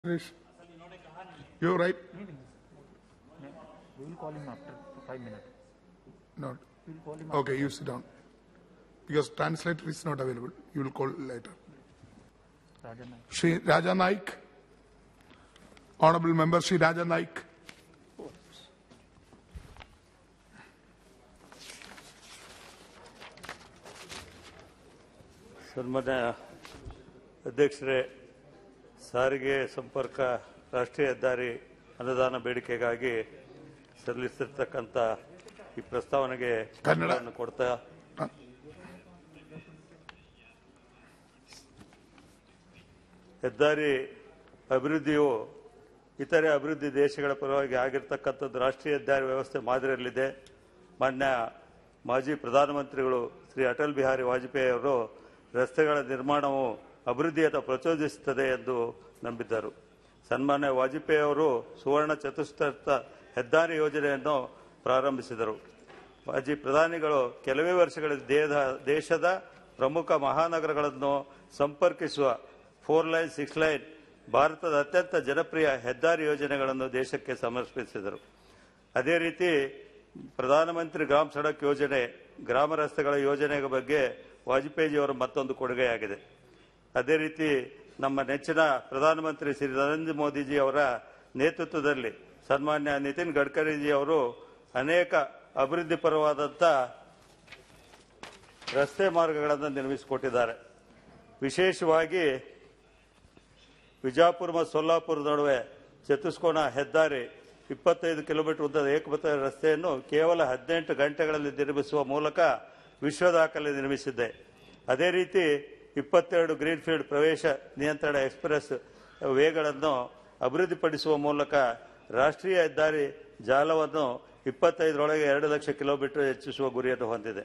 Harish, you're right. We will call him after five minutes. Not. We will call him Okay, you sit down. Because translator is not available. You will call later. after Raja Naik. Shri Raja Naik. Honorable member Shri Raja Naik. ಸನ್ಮಾನ್ಯ ಅಧ್ಯಕ್ಷರೇ ಸಾರಿಗೆ ಸಂಪರ್ಕ ರಾಷ್ಟ್ರೀಯ ಹೆದ್ದಾರಿ ಅನುದಾನ ಬೇಡಿಕೆಗಾಗಿ ಸಲ್ಲಿಸಿರ್ತಕ್ಕಂಥ ಈ ಪ್ರಸ್ತಾವನೆಗೆ ಕನ್ನಡ. ಅನುದಾನ ಕೊಡ್ತಾ ಹೆದ್ದಾರಿ ಅಭಿವೃದ್ಧಿಯು ಇತರೆ ಅಭಿವೃದ್ಧಿ ದೇಶಗಳ ಪರವಾಗಿ ಆಗಿರ್ತಕ್ಕಂಥದ್ದು ರಾಷ್ಟ್ರೀಯ ಹೆದ್ದಾರಿ ವ್ಯವಸ್ಥೆ ಮಾದರಿಯಲ್ಲಿದೆ ಮಾನ್ಯ ಮಾಜಿ ಪ್ರಧಾನಮಂತ್ರಿಗಳು ಶ್ರೀ ಅಟಲ್ ಬಿಹಾರಿ ವಾಜಪೇಯಿ ಅವರು ರಸ್ತೆಗಳ ನಿರ್ಮಾಣವು ಅಭಿವೃದ್ಧಿಯತ್ತ ಪ್ರಚೋದಿಸುತ್ತದೆ ಎಂದು ನಂಬಿದ್ದರು ಸನ್ಮಾನ್ಯ ವಾಜಪೇಯಿ ಅವರು ಸುವರ್ಣ ಚತುಷ್ಪಥ ಹೆದ್ದಾರಿ ಯೋಜನೆಯನ್ನು ಪ್ರಾರಂಭಿಸಿದರು ಮಾಜಿ ಪ್ರಧಾನಿಗಳು ಕೆಲವೇ ವರ್ಷಗಳ ದೇಹ ದೇಶದ ಪ್ರಮುಖ ಮಹಾನಗರಗಳನ್ನು ಸಂಪರ್ಕಿಸುವ ಫೋರ್ ಲೈನ್ ಸಿಕ್ಸ್ ಲೈನ್ ಭಾರತದ ಅತ್ಯಂತ ಜನಪ್ರಿಯ ಹೆದ್ದಾರಿ ಯೋಜನೆಗಳನ್ನು ದೇಶಕ್ಕೆ ಸಮರ್ಪಿಸಿದರು ಅದೇ ರೀತಿ ಪ್ರಧಾನಮಂತ್ರಿ ಗ್ರಾಮ ಸಡಕ್ ಯೋಜನೆ ಗ್ರಾಮ ರಸ್ತೆಗಳ ಯೋಜನೆ ಬಗ್ಗೆ ವಾಜಪೇಯಿಯವರ ಮತ್ತೊಂದು ಕೊಡುಗೆಯಾಗಿದೆ ಅದೇ ರೀತಿ ನಮ್ಮ ನೆಚ್ಚಿನ ಪ್ರಧಾನಮಂತ್ರಿ ಶ್ರೀ ನರೇಂದ್ರ ಮೋದಿಜಿ ಅವರ ನೇತೃತ್ವದಲ್ಲಿ ಸನ್ಮಾನ್ಯ ನಿತಿನ್ ಗಡ್ಕರಿಜಿ ಅವರು ಅನೇಕ ಅಭಿವೃದ್ಧಿ ಪರವಾದಂಥ ರಸ್ತೆ ಮಾರ್ಗಗಳನ್ನು ನಿರ್ಮಿಸಿಕೊಟ್ಟಿದ್ದಾರೆ ವಿಶೇಷವಾಗಿ ವಿಜಾಪುರ ಮತ್ತು ಸೊಲ್ಲಾಪುರ ನಡುವೆ ಚತುಷ್ಕೋನ ಹೆದ್ದಾರಿ ಇಪ್ಪತ್ತೈದು ಕಿಲೋಮೀಟರ್ ಉದ್ದದ ಏಕಪಥ ರಸ್ತೆಯನ್ನು ಕೇವಲ ಹದಿನೆಂಟು ಗಂಟೆಗಳಲ್ಲಿ ನಿರ್ಮಿಸುವ ಮೂಲಕ ವಿಶ್ವ ದಾಖಲೆ ನಿರ್ಮಿಸಿದೆ ಅದೇ ರೀತಿ ಇಪ್ಪತ್ತೆರಡು ಗ್ರೀನ್ಫೀಲ್ಡ್ ಪ್ರವೇಶ ನಿಯಂತ್ರಣ ಎಕ್ಸ್ಪ್ರೆಸ್ ವೇಗಳನ್ನು ಅಭಿವೃದ್ಧಿಪಡಿಸುವ ಮೂಲಕ ರಾಷ್ಟ್ರೀಯ ಹೆದ್ದಾರಿ ಜಾಲವನ್ನು ಇಪ್ಪತ್ತೈದರೊಳಗೆ ಎರಡು ಲಕ್ಷ ಕಿಲೋಮೀಟರ್ ಹೆಚ್ಚಿಸುವ ಗುರಿಯನ್ನು ಹೊಂದಿದೆ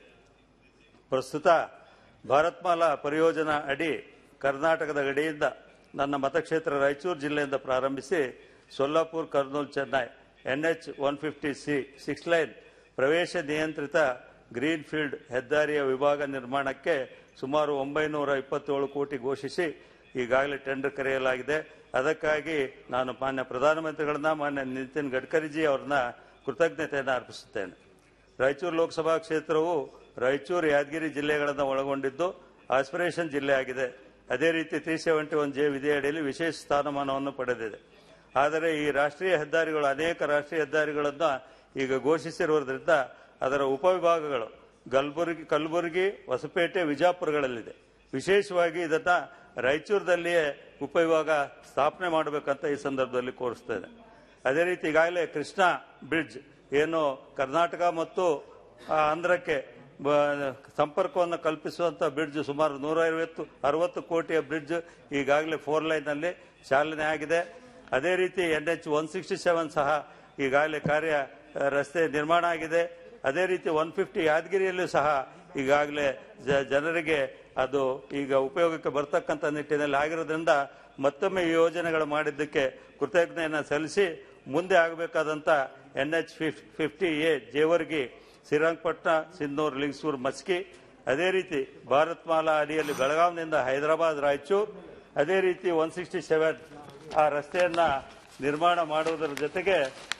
ಪ್ರಸ್ತುತ ಭಾರತ್ಮಾಲಾ ಪರಿಯೋಜನಾ ಅಡಿ ಕರ್ನಾಟಕದ ಗಡಿಯಿಂದ ನನ್ನ ಮತಕ್ಷೇತ್ರ ರಾಯಚೂರು ಜಿಲ್ಲೆಯಿಂದ ಪ್ರಾರಂಭಿಸಿ Solapur Kurnool Chennai NH one fifty C six line ಪ್ರವೇಶ ನಿಯಂತ್ರಿತ ಗ್ರೀನ್ ಫೀಲ್ಡ್ ಹೆದ್ದಾರಿಯ ವಿಭಾಗ ನಿರ್ಮಾಣಕ್ಕೆ ಸುಮಾರು ಒಂಬೈನೂರ ಇಪ್ಪತ್ತೇಳು ಕೋಟಿ ಘೋಷಿಸಿ ಈಗಾಗಲೇ ಟೆಂಡರ್ ಕರೆಯಲಾಗಿದೆ ಅದಕ್ಕಾಗಿ ನಾನು ಮಾನ್ಯ ಪ್ರಧಾನಮಂತ್ರಿಗಳನ್ನ ಮಾನ್ಯ ನಿತಿನ್ ಗಡ್ಕರಿಜಿ ಅವ್ರನ್ನ ಕೃತಜ್ಞತೆಯನ್ನು ಅರ್ಪಿಸುತ್ತೇನೆ ರಾಯಚೂರು ಲೋಕಸಭಾ ಕ್ಷೇತ್ರವು ರಾಯಚೂರು ಯಾದಗಿರಿ ಜಿಲ್ಲೆಗಳನ್ನು ಒಳಗೊಂಡಿದ್ದು ಆಸ್ಪಿರೇಷನ್ ಜಿಲ್ಲೆ ಆಗಿದೆ ಅದೇ ರೀತಿ ತ್ರೀ ಸೆವೆಂಟಿ ಒನ್ ಜೆ ವಿಧಿಯಡಿಯಲ್ಲಿ ವಿಶೇಷ ಸ್ಥಾನಮಾನವನ್ನು ಪಡೆದಿದೆ ಆದರೆ ಈ ರಾಷ್ಟ್ರೀಯ ಹೆದ್ದಾರಿಗಳು ಅನೇಕ ರಾಷ್ಟ್ರೀಯ ಹೆದ್ದಾರಿಗಳನ್ನು ಈಗ ಘೋಷಿಸಿರುವುದರಿಂದ ಅದರ ಉಪವಿಭಾಗಗಳು ಗಲ್ಬುರ್ಗಿ ಕಲಬುರಗಿ ಹೊಸಪೇಟೆ ವಿಜಾಪುರಗಳಲ್ಲಿದೆ ವಿಶೇಷವಾಗಿ ಇದನ್ನ ರಾಯಚೂರದಲ್ಲಿಯೇ ಉಪವಿಭಾಗ ಸ್ಥಾಪನೆ ಮಾಡಬೇಕಂತ ಈ ಸಂದರ್ಭದಲ್ಲಿ ಕೋರಿಸ್ತೇನೆ ಅದೇ ರೀತಿ ಈಗಾಗಲೇ ಕೃಷ್ಣಾ ಬ್ರಿಡ್ಜ್ ಏನು ಕರ್ನಾಟಕ ಮತ್ತು ಆ, ಆಂಧ್ರಕ್ಕೆ ಬ- ಸಂಪರ್ಕವನ್ನು ಕಲ್ಪಿಸುವಂತ ಬ್ರಿಡ್ಜ್ ಸುಮಾರು ನೂರ ಐವತ್ತು ಅರವತ್ತು ಕೋಟಿಯ ಬ್ರಿಡ್ಜ್ ಈಗಾಗಲೇ ಫೋರ್ ಲೈನ್ ನಲ್ಲಿ ಚಾಲನೆ ಆಗಿದೆ ಅದೇ ರೀತಿ N H one sixty seven ಸಹ ಈಗಾಗಲೇ ಕಾರ್ಯ ಆ, ರಸ್ತೆ ನಿರ್ಮಾಣ ಆಗಿದೆ ಅದೇ ರೀತಿ ಒನ್ ಫಿಫ್ಟಿ ಯಾದಗಿರಿಯಲ್ಲೂ ಸಹ ಈಗಾಗಲೇ ಜ- ಜನರಿಗೆ ಅದು ಈಗ ಉಪಯೋಗಕ್ಕೆ ಬರ್ತಕ್ಕಂಥ ನಿಟ್ಟಿನಲ್ಲಿ ಆಗಿರೋದ್ರಿಂದ ಮತ್ತೊಮ್ಮೆ ಈ ಯೋಜನೆಗಳು ಮಾಡಿದ್ದಕ್ಕೆ ಕೃತಜ್ಞತೆಯನ್ನು ಸಲ್ಲಿಸಿ ಮುಂದೆ ಆಗಬೇಕಾದಂಥ N H fifty A Jevargi Srirangapatna Sinnur Lingasur Maski ಅದೇ ರೀತಿ ಭಾರತ್ ಮಾಲಾ ಅಡಿಯಲ್ಲಿ ಬೆಳಗಾವಿನಿಂದ ಹೈದರಾಬಾದ್ ರಾಯಚೂರು ಅದೇ ರೀತಿ ಒನ್ ಸಿಕ್ಸ್ಟಿ ಸೆವೆನ್ ಆ ರಸ್ತೆಯನ್ನ ನಿರ್ಮಾಣ ಮಾಡುವುದರ ಜೊತೆಗೆ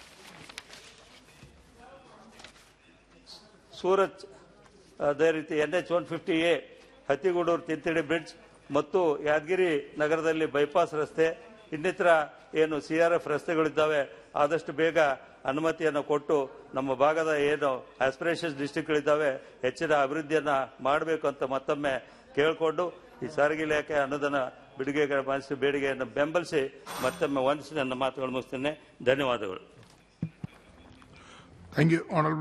ಸೂರತ್ ಅದೇ ರೀತಿ N H one fifty A Hattigudur Tintidi bridge ಮತ್ತು ಯಾದಗಿರಿ ನಗರದಲ್ಲಿ ಬೈಪಾಸ್ ರಸ್ತೆ ಇನ್ನಿತರ ಏನು ಸಿ ಆರ್ ಎಫ್ ರಸ್ತೆಗಳಿದ್ದಾವೆ ಆದಷ್ಟು ಬೇಗ ಅನುಮತಿಯನ್ನು ಕೊಟ್ಟು ನಮ್ಮ ಭಾಗದ ಏನು ಆಸ್ಪಿರೇಷನ್ ಡಿಸ್ಟಿಕ್ಗಳಿದ್ದಾವೆ ಹೆಚ್ಚಿನ ಅಭಿವೃದ್ಧಿಯನ್ನ ಮಾಡಬೇಕು ಅಂತ ಮತ್ತೊಮ್ಮೆ ಕೇಳಿಕೊಂಡು ಈ ಸಾರಿಗೆ ಇಲಾಖೆ ಅನುದಾನ ಬಿಡುಗೆಗಳ ಮನಸ್ಸು ಬೇಡಿಕೆಯನ್ನು ಬೆಂಬಲಿಸಿ ಮತ್ತೊಮ್ಮೆ ವಂದಿಸಿ ನನ್ನ ಮಾತುಗಳು ಮುಗಿಸ್ತೇನೆ ಧನ್ಯವಾದಗಳು Thank you, Honorable.